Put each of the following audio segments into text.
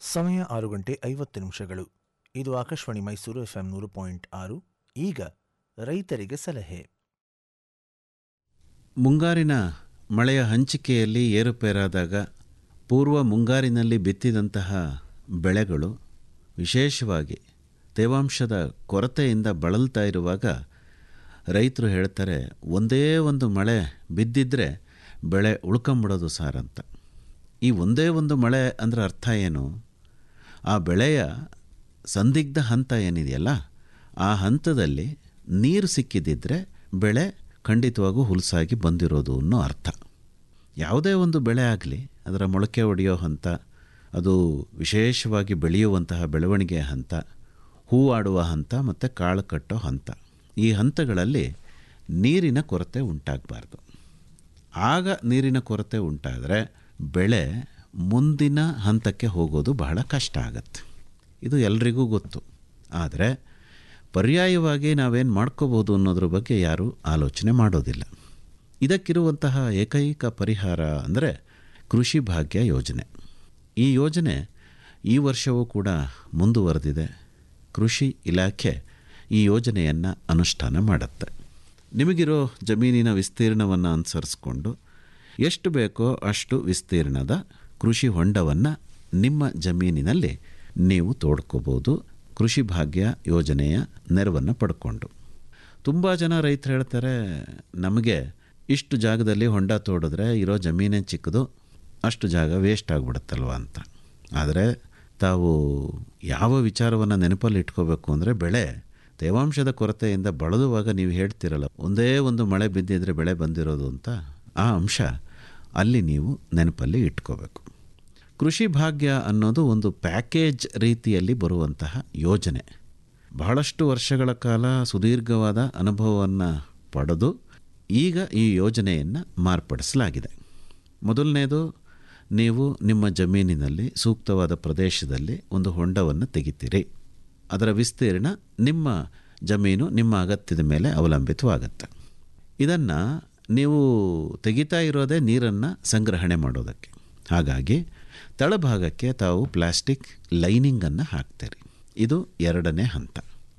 ಸಮಯ ಆರು ಗಂಟೆ ಐವತ್ತು ನಿಮಿಷಗಳು ಇದು ಆಕಾಶವಾಣಿ ಮೈಸೂರು ಎಫ್ಎಂ ನೂರು ಪಾಯಿಂಟ್ ಆರು ಈಗ ರೈತರಿಗೆ ಸಲಹೆ ಮುಂಗಾರಿನ ಮಳೆಯ ಹಂಚಿಕೆಯಲ್ಲಿ ಏರುಪೇರಾದಾಗ ಪೂರ್ವ ಮುಂಗಾರಿನಲ್ಲಿ ಬಿತ್ತಿದಂತಹ ಬೆಳೆಗಳು ವಿಶೇಷವಾಗಿ ತೇವಾಂಶದ ಕೊರತೆಯಿಂದ ಬಳಲ್ತಾ ಇರುವಾಗ ರೈತರು ಹೇಳ್ತಾರೆ ಒಂದೇ ಒಂದು ಮಳೆ ಬಿದ್ದಿದ್ದರೆ ಬೆಳೆ ಉಳ್ಕೊಂಬಿಡೋದು ಸಾರ್ ಅಂತ ಈ ಒಂದೇ ಒಂದು ಮಳೆ ಅಂದರೆ ಅರ್ಥ ಏನು ಆ ಬೆಳೆಯ ಸಂದಿಗ್ಧ ಹಂತ ಏನಿದೆಯಲ್ಲ ಆ ಹಂತದಲ್ಲಿ ನೀರು ಸಿಕ್ಕಿದ್ದಿದ್ರೆ ಬೆಳೆ ಖಂಡಿತವಾಗೂ ಹುಲಸಾಗಿ ಬಂದಿರೋದು ಅನ್ನೋ ಅರ್ಥ ಯಾವುದೇ ಒಂದು ಬೆಳೆ ಆಗಲಿ ಅದರ ಮೊಳಕೆ ಒಡೆಯೋ ಹಂತ ಅದು ವಿಶೇಷವಾಗಿ ಬೆಳೆಯುವಂತಹ ಬೆಳವಣಿಗೆಯ ಹಂತ ಹೂವಾಡುವ ಹಂತ ಮತ್ತು ಕಾಳು ಕಟ್ಟೋ ಹಂತ ಈ ಹಂತಗಳಲ್ಲಿ ನೀರಿನ ಕೊರತೆ ಉಂಟಾಗಬಾರ್ದು ಆಗ ನೀರಿನ ಕೊರತೆ ಉಂಟಾದರೆ ಬೆಳೆ ಮುಂದಿನ ಹಂತಕ್ಕೆ ಹೋಗೋದು ಬಹಳ ಕಷ್ಟ ಆಗತ್ತೆ ಇದು ಎಲ್ರಿಗೂ ಗೊತ್ತು ಆದರೆ ಪರ್ಯಾಯವಾಗಿ ನಾವೇನು ಮಾಡ್ಕೋಬೋದು ಅನ್ನೋದ್ರ ಬಗ್ಗೆ ಯಾರೂ ಆಲೋಚನೆ ಮಾಡೋದಿಲ್ಲ ಇದಕ್ಕಿರುವಂತಹ ಏಕೈಕ ಪರಿಹಾರ ಅಂದರೆ ಕೃಷಿ ಭಾಗ್ಯ ಯೋಜನೆ ಈ ಯೋಜನೆ ಈ ವರ್ಷವೂ ಕೂಡ ಮುಂದುವರೆದಿದೆ ಕೃಷಿ ಇಲಾಖೆ ಈ ಯೋಜನೆಯನ್ನು ಅನುಷ್ಠಾನ ಮಾಡುತ್ತೆ ನಿಮಗಿರೋ ಜಮೀನಿನ ವಿಸ್ತೀರ್ಣವನ್ನು ಅನುಸರಿಸ್ಕೊಂಡು ಎಷ್ಟು ಬೇಕೋ ಅಷ್ಟು ವಿಸ್ತೀರ್ಣದ ಕೃಷಿ ಹೊಂಡವನ್ನು ನಿಮ್ಮ ಜಮೀನಿನಲ್ಲಿ ನೀವು ತೋಡ್ಕೋಬೋದು ಕೃಷಿ ಭಾಗ್ಯ ಯೋಜನೆಯ ನೆರವನ್ನು ಪಡ್ಕೊಂಡು ತುಂಬ ಜನ ರೈತರು ಹೇಳ್ತಾರೆ ನಮಗೆ ಇಷ್ಟು ಜಾಗದಲ್ಲಿ ಹೊಂಡ ತೋಡಿದ್ರೆ ಇರೋ ಜಮೀನೇ ಚಿಕ್ಕದು ಅಷ್ಟು ಜಾಗ ವೇಸ್ಟ್ ಆಗಿಬಿಡುತ್ತಲ್ವ ಅಂತ ಆದರೆ ತಾವು ಯಾವ ವಿಚಾರವನ್ನು ನೆನಪಲ್ಲಿ ಇಟ್ಕೋಬೇಕು ಅಂದರೆ ಬೆಳೆ ತೇವಾಂಶದ ಕೊರತೆಯಿಂದ ಬಳಲುವಾಗ ನೀವು ಹೇಳ್ತಿರಲ್ಲ ಒಂದೇ ಒಂದು ಮಳೆ ಬಿದ್ದಿದ್ರೆ ಬೆಳೆ ಬಂದಿರೋದು ಅಂತ ಆ ಅಂಶ ಅಲ್ಲಿ ನೀವು ನೆನಪಲ್ಲಿ ಇಟ್ಕೋಬೇಕು ಕೃಷಿ ಭಾಗ್ಯ ಅನ್ನೋದು ಒಂದು ಪ್ಯಾಕೇಜ್ ರೀತಿಯಲ್ಲಿ ಬರುವಂತಹ ಯೋಜನೆ ಬಹಳಷ್ಟು ವರ್ಷಗಳ ಕಾಲ ಸುದೀರ್ಘವಾದ ಅನುಭವವನ್ನು ಪಡೆದು ಈಗ ಈ ಯೋಜನೆಯನ್ನು ಮಾರ್ಪಡಿಸಲಾಗಿದೆ ಮೊದಲನೇದು ನೀವು ನಿಮ್ಮ ಜಮೀನಿನಲ್ಲಿ ಸೂಕ್ತವಾದ ಪ್ರದೇಶದಲ್ಲಿ ಒಂದು ಹೊಂಡವನ್ನು ತೆಗಿತೀರಿ ಅದರ ವಿಸ್ತೀರ್ಣ ನಿಮ್ಮ ಜಮೀನು ನಿಮ್ಮ ಅಗತ್ಯದ ಮೇಲೆ ಅವಲಂಬಿತವಾಗುತ್ತೆ ಇದನ್ನು ನೀವು ತೆಗಿತಾ ಇರೋದೇ ನೀರನ್ನು ಸಂಗ್ರಹಣೆ ಮಾಡೋದಕ್ಕೆ ಹಾಗಾಗಿ ತಳಭಾಗಕ್ಕೆ ತಾವು ಪ್ಲಾಸ್ಟಿಕ್ ಲೈನಿಂಗನ್ನು ಹಾಕ್ತೀರಿ ಇದು ಎರಡನೇ ಹಂತ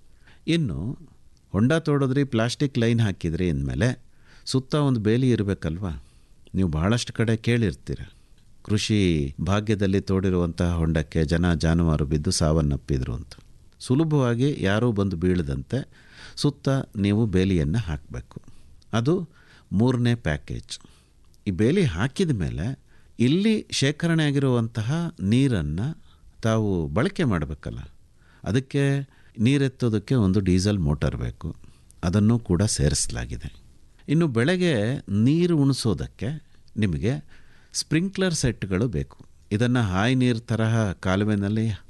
ಇನ್ನು ಹೊಂಡ ತೋಡಿದ್ರಿ ಪ್ಲಾಸ್ಟಿಕ್ ಲೈನ್ ಹಾಕಿದ್ರಿ ಅಂದಮೇಲೆ ಸುತ್ತ ಒಂದು ಬೇಲಿ ಇರಬೇಕಲ್ವ ನೀವು ಬಹಳಷ್ಟು ಕಡೆ ಕೇಳಿರ್ತೀರ ಕೃಷಿ ಭಾಗ್ಯದಲ್ಲಿ ತೋಡಿರುವಂತಹ ಹೊಂಡಕ್ಕೆ ಜನ ಜಾನುವಾರು ಬಿದ್ದು ಸಾವನ್ನಪ್ಪಿದ್ರು ಅಂತ ಸುಲಭವಾಗಿ ಯಾರೂ ಬಂದು ಬೀಳದಂತೆ ಸುತ್ತ ನೀವು ಬೇಲಿಯನ್ನು ಹಾಕಬೇಕು ಅದು ಮೂರನೇ ಪ್ಯಾಕೇಜ್ ಈ ಬೇಲಿ ಹಾಕಿದ ಮೇಲೆ ಇಲ್ಲಿ ಶೇಖರಣೆ ಆಗಿರುವಂತಹ ನೀರನ್ನು ತಾವು ಬಳಕೆ ಮಾಡಬೇಕಲ್ಲ ಅದಕ್ಕೆ ನೀರೆತ್ತೋದಕ್ಕೆ ಒಂದು ಡೀಸೆಲ್ ಮೋಟಾರ್ ಬೇಕು ಅದನ್ನು ಕೂಡ ಸೇರಿಸಲಾಗಿದೆ ಇನ್ನು ಬೆಳೆಗೆ ನೀರು ಉಣಿಸೋದಕ್ಕೆ ನಿಮಗೆ ಸ್ಪ್ರಿಂಕ್ಲರ್ ಸೆಟ್ಗಳು ಬೇಕು ಇದನ್ನು ಹಾಯಿ ನೀರು ತರಹ ಕಾಲುವೆನಲ್ಲಿ